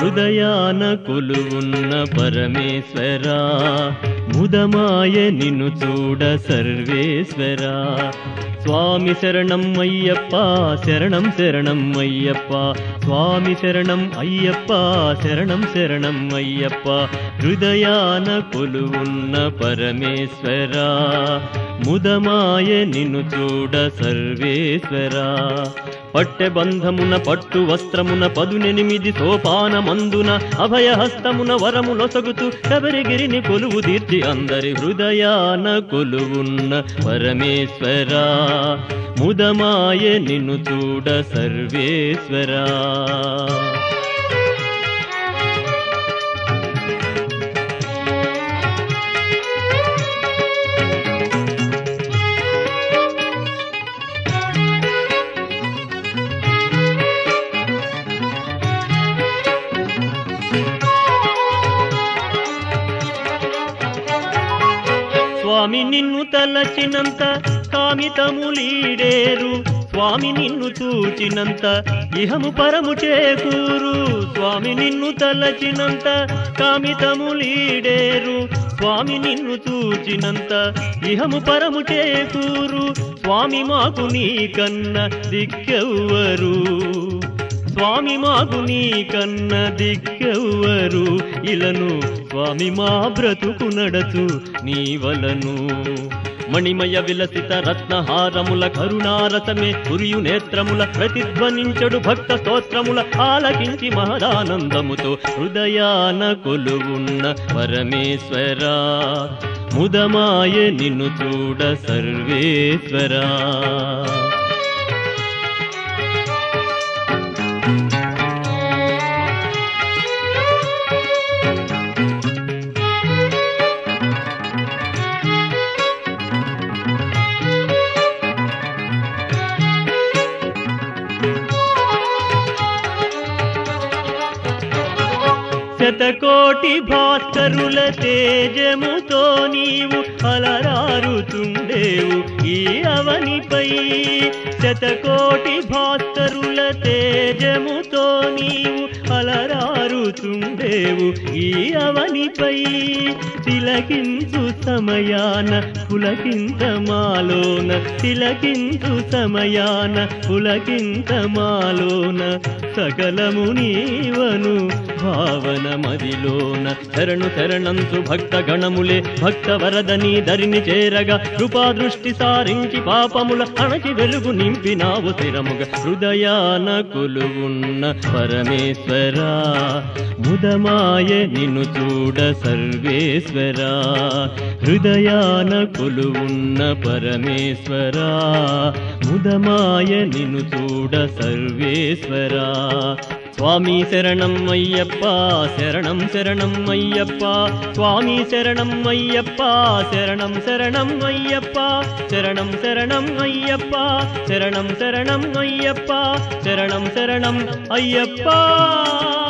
హృదయాన కొలువున్న పరమేశ్వరా ముదమాయ నిన్ను చూడ సర్వేశ్వరా స్వామి శరణం అయ్యప్ప శరణం శరణం అయ్యప్ప స్వామి శరణం అయ్యప్ప శరణం శరణం అయ్యప్ప హృదయాన కొలువున్న పరమేశ్వరా ముదమాయ నిన్ను చూడ సర్వేశ్వరా పట్టె బంధమున పట్టు వస్త్రమున పదునెనిమిది సోపానమందున అభయహస్తమున వరములొసగుతూ శబరిగిరిని కొలువు తీర్చి అందరి హృదయాన కొలువున్న పరమేశ్వరా ముదమాయ నిన్ను చూడ సర్వేశ్వరా స్వామి నిన్ను తలచినంత కామితములీడేరు స్వామి నిన్ను చూచినంత ఇహము పరము చేకూరు స్వామి నిన్ను తలచినంత కామితములీడేరు స్వామి నిన్ను చూచినంత ఇహము పరము చేకూరు స్వామి మాకు నీ కన్న దిక్కెవ్వరు స్వామి మాకు నీ కన్న దిక్కెవ్వరు ఇలను స్వామి మా బ్రతుకు నడచు నీ వలను మణిమయ విలసిత రత్నహారముల కరుణారసమే కురియు నేత్రముల ప్రతిధ్వనించడు భక్త స్తోత్రముల ఆలకించి మహదానందముతో హృదయాన కొలువున్న పరమేశ్వరా ముదమాయ నిన్ను చూడ సర్వేశ్వరా శతకోటి భాస్కరుల తేజముతో నీవు అలరారుతుండేవు ఈ అవనిపై శతకోటి భాస్కరుల తేజముతో నీవు అలరారుతుండేవు ఈ అవనిపై తిలకించు సమయాన పులకింత మాలోన తిలకించు సమయాన పులకింత మాలోన సకలము నీవను భావన మదిలోన శరణు శరణంతు భక్త గణములే భక్త వరదని ధరిని చేరగా కృపా దృష్టి సారించి పాపముల అణచి వెలుగు నింపినావు స్థిరముగా హృదయాన కొలువున్న పరమేశ్వరా ముదమాయ నిన్ను చూడ సర్వేశ్వరా హృదయాన కొలువున్న పరమేశ్వరా ముదమాయ నిన్ను చూడ సర్వేశ్వరా స్వామి శరణం అయ్యప్ప శరణం శరణం అయ్యప్ప స్వామి శరణం అయ్యప్ప శరణం శరణం అయ్యప్ప శరణం శరణం అయ్యప్ప శరణం శరణం అయ్యప్ప శరణం శరణం అయ్యప్ప